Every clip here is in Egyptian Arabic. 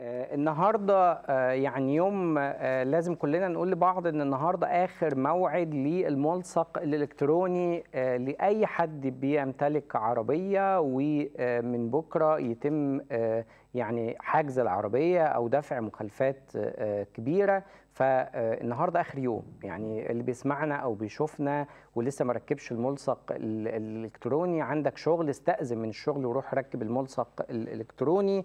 آه، النهارده آه، يعني يوم آه، لازم كلنا نقول لبعض ان النهارده اخر موعد للملصق الالكتروني آه، لاي حد بيمتلك عربيه ومن بكره يتم آه، يعني حجز العربيه او دفع مخالفات آه، كبيره فالنهارده اخر يوم يعني اللي بيسمعنا او بيشوفنا ولسه ما ركبش الملصق ال- الالكتروني عندك شغل استأذن من الشغل وروح ركب الملصق الالكتروني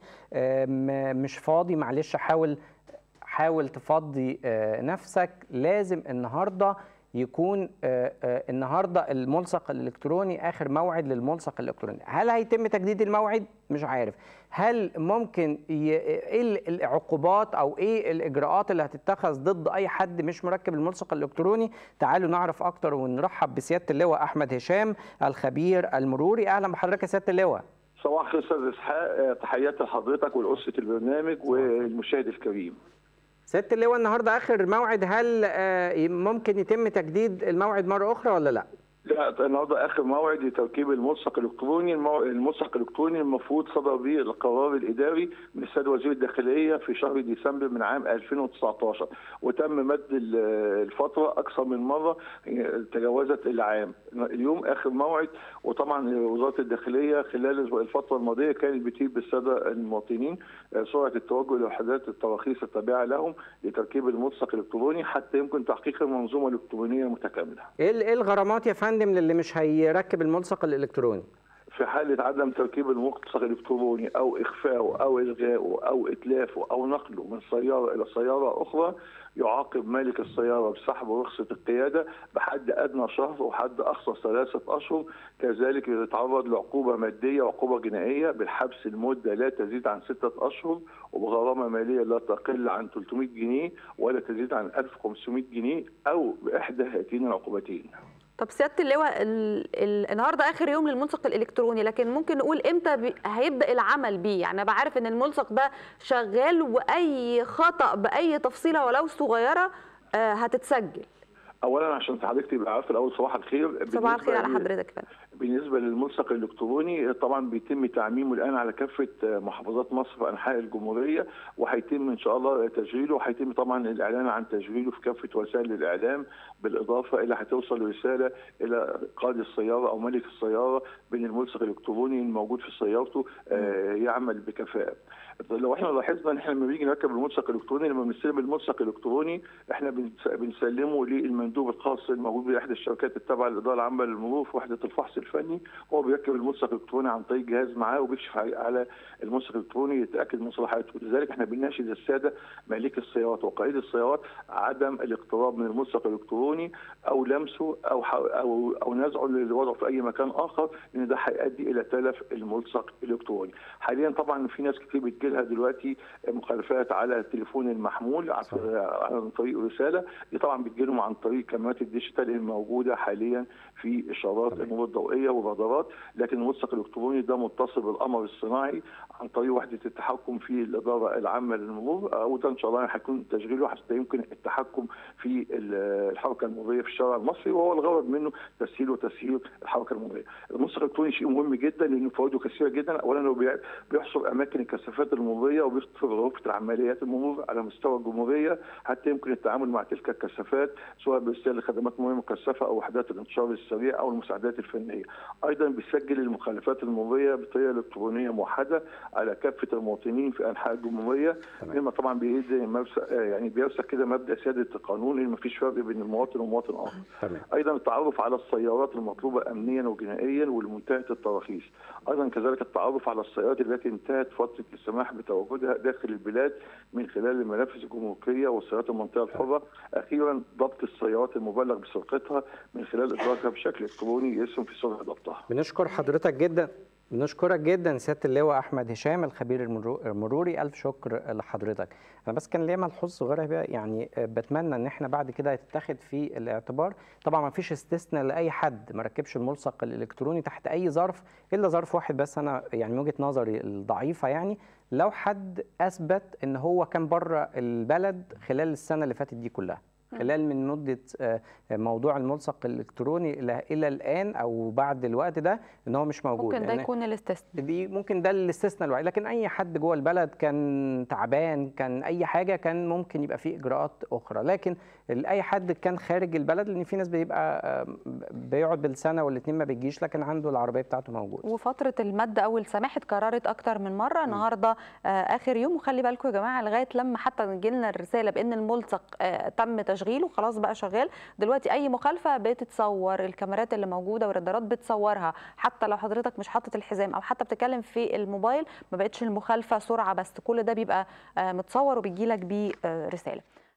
آم، مش فاضي معلش حاول حاول تفضي آه، نفسك لازم النهارده يكون آه، آه، النهارده الملصق الالكتروني اخر موعد للملصق الالكتروني هل هيتم تجديد الموعد مش عارف هل ممكن ي... ايه ال- العقوبات او ايه الاجراءات اللي هتتخذ ضد اي حد مش مركب الملصق الالكتروني تعالوا نعرف اكتر ونرحب بسياده اللواء احمد هشام الخبير المروري اهلا بحضرتك يا سياده اللواء صباح الخير استاذ اسحاق آه، تحياتي لحضرتك ولاسره البرنامج والمشاهد الكريم سياده اللواء النهارده اخر موعد هل آه، ممكن يتم تجديد الموعد مره اخرى ولا لا لا النهارده اخر موعد لتركيب الملصق الالكتروني المو... الملصق الالكتروني المفروض صدر به القرار الاداري من السيد وزير الداخليه في شهر ديسمبر من عام 2019 وتم مد ال- الفتره اكثر من مره آه، تجاوزت العام اليوم اخر موعد وطبعا وزاره الداخليه خلال الفتره الماضيه كانت بتجيب بالساده المواطنين آه، سرعه التوجه لوحدات التراخيص التابعه لهم لتركيب الملصق الالكتروني حتى يمكن تحقيق المنظومه الالكترونيه المتكامله ايه ال- إيه الغرامات يا فندم للي مش هيركب الملصق الالكتروني في حالة عدم تركيب الملصق الإلكتروني أو إخفائه أو إلغائه أو إتلافه أو نقله من سيارة إلى سيارة أخرى يعاقب مالك السيارة بسحب رخصة القيادة بحد أدنى شهر وحد أقصى ثلاثة أشهر كذلك يتعرض لعقوبة مادية وعقوبة جنائية بالحبس المدة لا تزيد عن ستة أشهر وبغرامة مالية لا تقل عن 300 جنيه ولا تزيد عن 1500 جنيه أو بإحدى هاتين العقوبتين طب سياده اللواء ال... ال... النهارده اخر يوم للملصق الالكتروني لكن ممكن نقول امتى بي... هيبدا العمل بيه يعني انا بعرف ان الملصق ده شغال واي خطا باي تفصيله ولو صغيره آه، هتتسجل اولا عشان حضرتك تبقى عارفه الاول صباح الخير صباح الخير على بالنسبة حضرتك فندم بالنسبه للملصق الالكتروني طبعا بيتم تعميمه الان على كافه محافظات مصر في انحاء الجمهوريه وهيتم ان شاء الله تشغيله وهيتم طبعا الاعلان عن تشغيله في كافه وسائل الاعلام بالاضافه الى هتوصل رساله الى قائد السياره او ملك السياره بان الملصق الالكتروني الموجود في سيارته آه، يعمل بكفاءه. لو احنا لاحظنا ان احنا لما بنيجي نركب الملصق الالكتروني لما بنستلم الملصق الالكتروني احنا بنس- بنسلمه للمندوب الخاص الموجود باحدى الشركات التابعه للاداره العامه للمرور في وحده الفحص الفني هو بيركب الملصق الالكتروني عن طريق جهاز معاه وبيكشف على- على الملصق الالكتروني يتاكد من صلاحيته لذلك احنا بنناشد الساده مالك السيارات وقائد السيارات عدم الاقتراب من الملصق الالكتروني او لمسه او ح- او او نزعه للوضع في اي مكان اخر لان ده هيؤدي الى تلف الملصق الالكتروني حاليا طبعا في ناس كتير بتجيلها دلوقتي مخالفات على التليفون المحمول عن عن طريق رساله دي طبعا بتجيلهم عن طريق كاميرات الديجيتال الموجوده حاليا في اشارات المرور الضوئيه والرادارات لكن الملصق الالكتروني ده متصل بالقمر الصناعي عن طريق وحده التحكم في الاداره العامه للمرور وده ان شاء الله هيكون تشغيله حتى يمكن التحكم في ال- الحركه المروريه في الشارع المصري وهو الغرض منه تسهيل وتسهيل الحركه المروريه. الملصق الالكتروني شيء مهم جدا لانه فوائده كثيره جدا اولا هو بي- بيحصر اماكن الكثافات المروريه وبيخفض غرفه عمليات المرور على مستوى الجمهوريه حتى يمكن التعامل مع تلك الكثافات سواء بارسال خدمات مروريه مكثفه او وحدات الانتشار السريع او المساعدات الفنيه. ايضا بيسجل المخالفات المروريه بطريقه الكترونيه موحده على كافه المواطنين في انحاء الجمهوريه تمام. مما طبعا بيدي مبس- آه يعني بيرسخ كده مبدا سياده القانون ان مفيش فرق بين المواطن ومواطن اخر. تمام ايضا التعرف على السيارات المطلوبه امنيا وجنائيا والمنتهيه التراخيص ايضا كذلك التعرف على السيارات التي انتهت فتره السماح بتواجدها داخل البلاد من خلال المنافذ الجمركيه وسيارات المنطقه الحره اخيرا ضبط السيارات المبلغ بسرقتها من خلال ادراكها بشكل الكتروني يسهم في سرعه ضبطها بنشكر حضرتك جدا بنشكرك جدا سياده اللواء احمد هشام الخبير المرو- المروري الف شكر لحضرتك انا بس كان ليا ملحوظ صغيره بقى يعني آه، بتمنى ان احنا بعد كده يتخذ في الاعتبار طبعا ما فيش استثناء لاي حد ما ركبش الملصق الالكتروني تحت اي ظرف الا ظرف واحد بس انا يعني من وجهه نظري الضعيفه يعني لو حد اثبت ان هو كان بره البلد خلال السنه اللي فاتت دي كلها خلال من مده آه، موضوع الملصق الالكتروني الى الى الان او بعد الوقت ده ان هو مش موجود ممكن ده لأن يكون الاستثناء دي ممكن ده الاستثناء الوحيد لكن اي حد جوه البلد كان تعبان كان اي حاجه كان ممكن يبقى فيه اجراءات اخرى لكن ال- اي حد كان خارج البلد لان في ناس بيبقى آه، بيقعد بالسنه والاثنين ما بيجيش لكن عنده العربيه بتاعته موجوده وفترة المد أو السماح اتكررت أكتر من مرة النهاردة آه آخر يوم وخلي بالكم يا جماعة لغاية لما حتى تجيلنا الرسالة بأن الملصق آه تم تشغيله خلاص بقى شغال دلوقتي أي مخالفة بتتصور الكاميرات اللي موجودة والرادارات بتصورها حتى لو حضرتك مش حاطط الحزام أو حتى بتتكلم في الموبايل ما بقتش المخالفة سرعة بس كل ده بيبقى آه متصور وبيجيلك بيه آه رسالة